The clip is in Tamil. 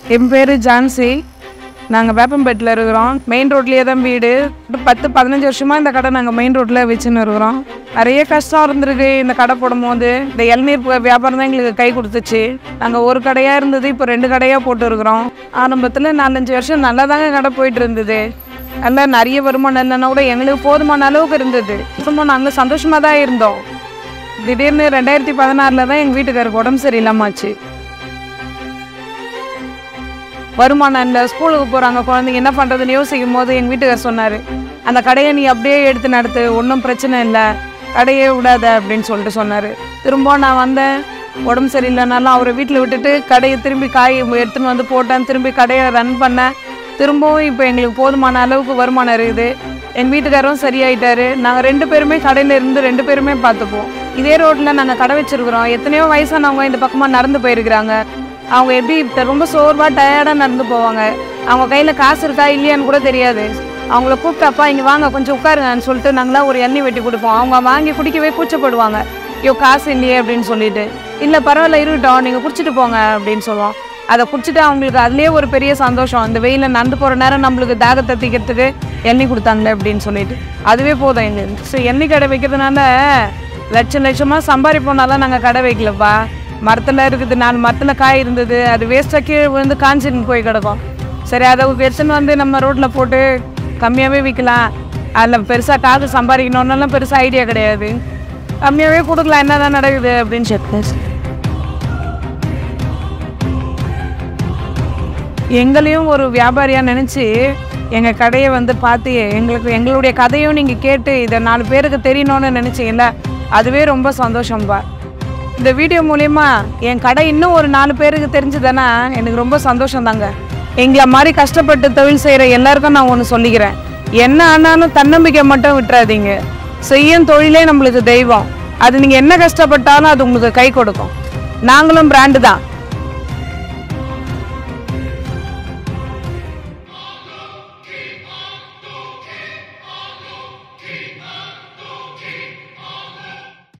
என் பேர் ஜான்சி நாங்கள் வேப்பம்பேட்டில் இருக்கிறோம் மெயின் ரோட்லேயே தான் வீடு ஒரு பத்து பதினஞ்சு வருஷமாக இந்த கடை நாங்கள் மெயின் ரோட்டில் வச்சுன்னு இருக்கிறோம் நிறைய கஷ்டம் இருந்திருக்கு இந்த கடை போடும்போது இந்த இளநீர் ப- வியாபாரம் தான் எங்களுக்கு கை கொடுத்துச்சு நாங்கள் ஒரு கடையாக இருந்தது இப்போ ரெண்டு கடையாக போட்டு இருக்கிறோம் ஆரம்பத்தில் நாலஞ்சு வருஷம் நல்லா தாங்க கடை போயிட்டு இருந்தது நல்லா நிறைய வருமானம் இல்லைன்னா கூட எங்களுக்கு போதுமான அளவுக்கு இருந்தது சும்மா நாங்கள் சந்தோஷமாக தான் இருந்தோம் திடீர்னு ரெண்டாயிரத்தி பதினாறில் தான் எங்கள் வீட்டுக்காருக்கு உடம்பு சரியில்லாம ஆச்சு வருமானம் இல்லை ஸ்கூலுக்கு போகிறாங்க குழந்தைங்க என்ன பண்ணுறதுன்னு யோசிக்கும் போது எங்கள் வீட்டுக்கார் சொன்னார் அந்த கடையை நீ அப்படியே எடுத்து நடத்து ஒன்றும் பிரச்சனை இல்லை கடையே விடாத அப்படின்னு சொல்லிட்டு சொன்னார் திரும்ப நான் வந்தேன் உடம்பு சரியில்லைனாலும் அவரை வீட்டில் விட்டுட்டு கடையை திரும்பி காய் எடுத்துன்னு வந்து போட்டேன் திரும்பி கடையை ரன் பண்ணேன் திரும்பவும் இப்போ எங்களுக்கு போதுமான அளவுக்கு வருமானம் இருக்குது என் வீட்டுக்காரரும் சரியாயிட்டாரு நாங்கள் ரெண்டு பேருமே கடையில் இருந்து ரெண்டு பேருமே பார்த்துப்போம் இதே ரோட்டில் நாங்கள் கடை வச்சிருக்கிறோம் எத்தனையோ வயசானவங்க இந்த பக்கமாக நடந்து போயிருக்கிறாங்க அவங்க எப்படி இப்ப ரொம்ப சோர்வாக டயர்டாக நடந்து போவாங்க அவங்க கையில் காசு இருக்கா இல்லையான்னு கூட தெரியாது அவங்கள கூப்பிட்டாப்பா இங்கே வாங்க கொஞ்சம் உட்காருங்கன்னு சொல்லிட்டு நாங்களாம் ஒரு எண்ணெய் வெட்டி கொடுப்போம் அவங்க வாங்கி குடிக்கவே கூச்சப்படுவாங்க ஐயோ காசு இல்லையே அப்படின்னு சொல்லிட்டு இல்லை பரவாயில்ல இருக்கட்டும் நீங்கள் குடிச்சிட்டு போங்க அப்படின்னு சொல்லுவோம் அதை குடிச்சிட்டு அவங்களுக்கு அதுலேயே ஒரு பெரிய சந்தோஷம் அந்த வெயிலில் நடந்து போகிற நேரம் நம்மளுக்கு தாகத்தை தீக்கிறதுக்கு எண்ணெய் கொடுத்தாங்களே அப்படின்னு சொல்லிட்டு அதுவே போதும் எங்களுக்கு ஸோ எண்ணெய் கடை வைக்கிறதுனால லட்சம் லட்சமாக சம்பாதிப்போம்னால நாங்கள் கடை வைக்கலப்பா மரத்தில் இருக்குது நாலு மரத்தில் காய் இருந்தது அது வேஸ்ட்டாக கீழே விழுந்து காஞ்சின்னு போய் கிடக்கும் சரி அதை எடுத்துன்னு வந்து நம்ம ரோட்டில் போட்டு கம்மியாகவே விற்கலாம் அதில் பெருசாக காசு சம்பாதிக்கணுன்னாலும் பெருசாக ஐடியா கிடையாது கம்மியாகவே கொடுக்கலாம் என்ன தான் நடக்குது அப்படின்னு சொல்லி எங்களையும் ஒரு வியாபாரியாக நினச்சி எங்கள் கடையை வந்து பார்த்து எங்களுக்கு எங்களுடைய கதையும் நீங்கள் கேட்டு இதை நாலு பேருக்கு தெரியணும்னு நினச்சிங்கல்ல அதுவே ரொம்ப சந்தோஷம்பா இந்த வீடியோ மூலயமா என் கடை இன்னும் ஒரு நாலு பேருக்கு தெரிஞ்சுதானா எனக்கு ரொம்ப சந்தோஷம் தாங்க எங்களை மாதிரி கஷ்டப்பட்டு தொழில் செய்கிற எல்லாருக்கும் நான் ஒன்று சொல்லிக்கிறேன் என்ன ஆனாலும் தன்னம்பிக்கை மட்டும் விட்டுறாதீங்க செய்யும் தொழிலே நம்மளுக்கு தெய்வம் அது நீங்கள் என்ன கஷ்டப்பட்டாலும் அது உங்களுக்கு கை கொடுக்கும் நாங்களும் பிராண்டு தான்